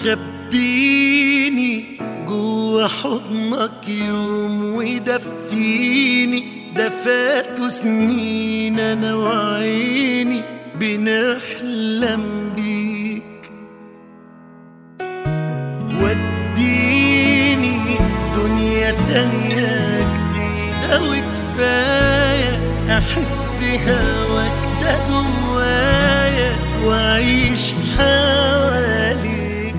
خبيني جوا حضنك يوم ودفيني ده فاتوا سنين انا وعيني بنحلم بيك وديني دنيا تانية جديدة وكفاية أحس هواك ده جوايا وأعيش حواليك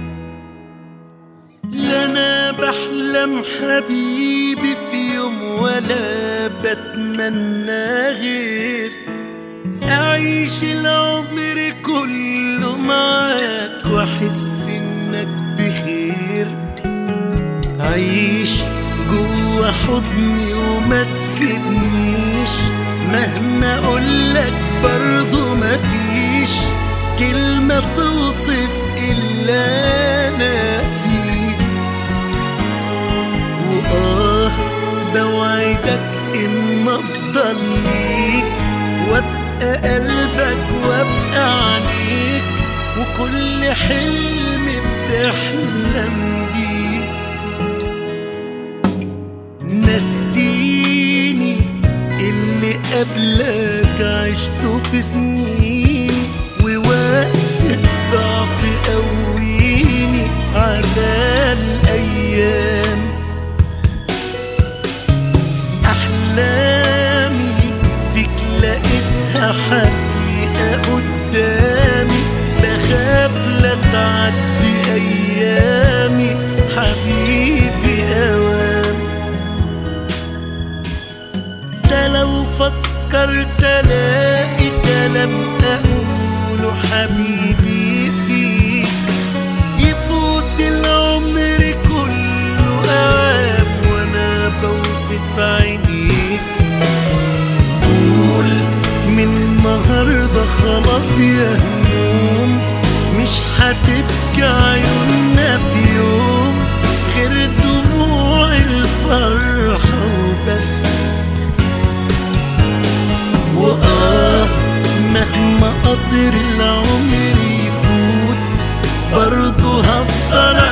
لا أنا بحلم حبيبي في يوم ولا بتمنى غير أعيش العمر كله معاك وأحس إنك بخير عيش جوا حضني وما تسيبنيش مهما أقولك برضو مفيش كلمة توصف إلا أنا فيك وآه بوعدك إن أفضل ليك وابقى قلبك وابقى عينيك وكل حلم بتحلم بيه نسيني اللي قبلك عشته في سنيني ووقت الضعف قويني على الأيام أحلامي فيك لقيتها حقيقة قدامي بخاف لا تعدي أيامي حبيبي أوام ده لو فكرت الاقي كلام اقوله حبيبي فيك يفوت العمر كله اوام وانا بوصف عينيك قول من النهارده خلاص يا هموم مش هتبكي عيوننا في يوم غير دموع الفرحة وبس وآه مهما قطر العمر يفوت برضه هفضل